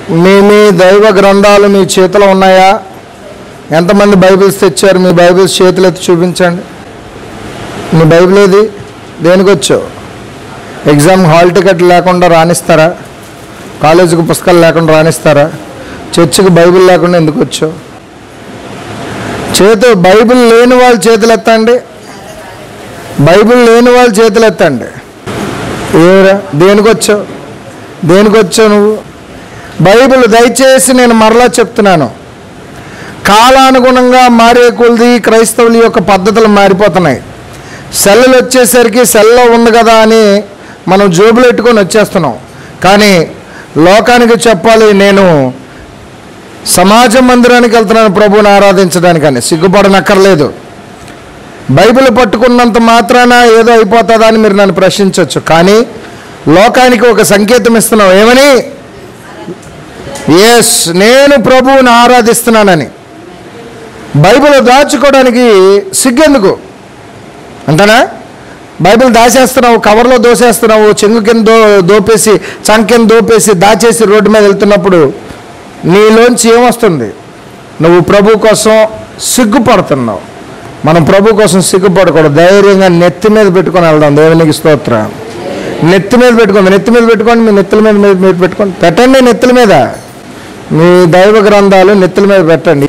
మీ మీ దైవ గ్రంథాలు మీ చేతిలో ఉన్నాయా ఎంతమంది బైబిల్స్ తెచ్చారు మీ బైబిల్స్ చేతులు ఎత్తి చూపించండి మీ బైబిల్ ఏది దేనికి వచ్చావు ఎగ్జామ్ హాల్ టికెట్ లేకుండా రాణిస్తారా కాలేజీకి పుస్తకాలు లేకుండా రాణిస్తారా చర్చికి బైబిల్ లేకుండా ఎందుకు వచ్చావు చేతు బైబిల్ లేని వాళ్ళు చేతులు ఎత్తండి బైబిల్ లేని వాళ్ళు చేతులు ఎత్తండి ఏరా దేనికి వచ్చావు దేనికి వచ్చావు నువ్వు బైబిల్ దయచేసి నేను మరలా చెప్తున్నాను కాలానుగుణంగా మారే కొలిది క్రైస్తవుల యొక్క పద్ధతులు మారిపోతున్నాయి సెల్లులు వచ్చేసరికి సెల్లో ఉంది కదా అని మనం జోబులు పెట్టుకొని వచ్చేస్తున్నాం కానీ లోకానికి చెప్పాలి నేను సమాజ మందిరానికి వెళ్తున్నాను ప్రభువుని ఆరాధించడానికని సిగ్గుపడనక్కర్లేదు బైబిల్ పట్టుకున్నంత మాత్రాన ఏదో అయిపోతుందా అని మీరు నన్ను ప్రశ్నించవచ్చు కానీ లోకానికి ఒక సంకేతం ఇస్తున్నావు ఏమని ఎస్ నేను ప్రభువుని ఆరాధిస్తున్నానని బైబిల్ దాచుకోవడానికి సిగ్గెందుకు అంతేనా బైబిల్ దాచేస్తున్నావు కవర్లో దోసేస్తున్నావు చెంగు కింద దో దోపేసి చంకెన్ దోపేసి దాచేసి రోడ్డు మీద వెళ్తున్నప్పుడు నీలోంచి ఏమొస్తుంది నువ్వు ప్రభు కోసం సిగ్గుపడుతున్నావు మనం ప్రభు కోసం సిగ్గుపడకూడదు ధైర్యంగా నెత్తి మీద పెట్టుకొని వెళ్దాం దేవునికి స్తోత్రం నెత్తి మీద పెట్టుకోండి నెత్తి మీద పెట్టుకోండి మీ నెత్తుల మీద మీద మీద పెట్టుకోండి పెట్టండి నెత్తుల మీద మీ దైవ గ్రంథాలు నెత్తుల మీద పెట్టండి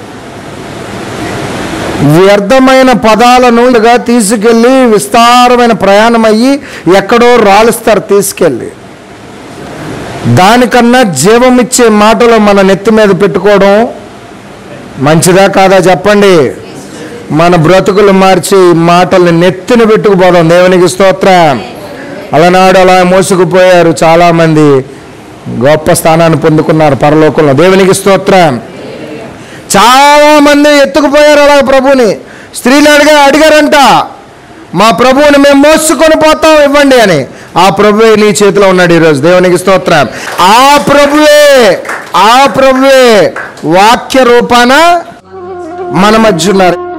వ్యర్థమైన పదాలను ఇలాగా తీసుకెళ్ళి విస్తారమైన ప్రయాణం అయ్యి ఎక్కడో రాలుస్తారు తీసుకెళ్ళి దానికన్నా జీవమిచ్చే మాటలు మన నెత్తి మీద పెట్టుకోవడం మంచిదా కాదా చెప్పండి మన బ్రతుకులు మార్చి ఈ మాటల్ని నెత్తిన పెట్టుకుపోదాం దేవునికి స్తోత్రం అలనాడు అలా మోసుకుపోయారు చాలామంది గొప్ప స్థానాన్ని పొందుకున్నారు పరలోకంలో దేవునికి స్తోత్రం చాలా మంది ఎత్తుకుపోయారు అలా ప్రభుని స్త్రీలు అడిగా అడిగారంట మా ప్రభువుని మేము మోసుకొని పోతాం ఇవ్వండి అని ఆ ప్రభువే నీ చేతిలో ఉన్నాడు ఈరోజు దేవునికి స్తోత్రం ఆ ప్రభువే ఆ ప్రభువే వాక్య రూపాన మన మధ్య ఉన్నారు